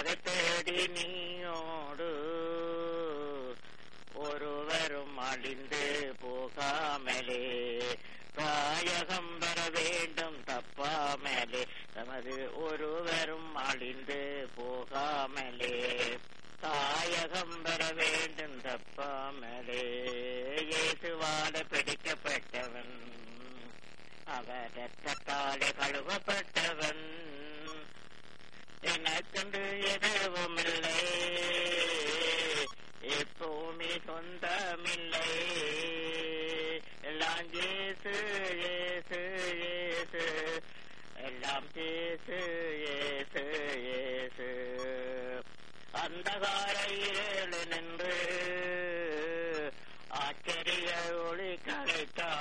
அதை தேடி நீயோடு ஒருவரும் அழிந்து போகாமலே தாயகம் வர வேண்டும் தப்பாமலே தமது ஒருவரும் அழிந்து போகாமலே தாயகம் வர வேண்டும் தப்பாமலே இயேசுவால பிடிக்கப்பட்டவன் அவர் ரத்தத்தாலே கழுவப்பட்டவன் எனக்கென்று எதுவும் இல்லை எப்பவுமே சொந்தமில்லை எல்லாம் ஏசு ஏசு ஏசு எல்லாம் ஏசு ஏசு ஏசு அந்தகார இருள் நின்று ஆச்சரிய ஒளி கலைத்தார்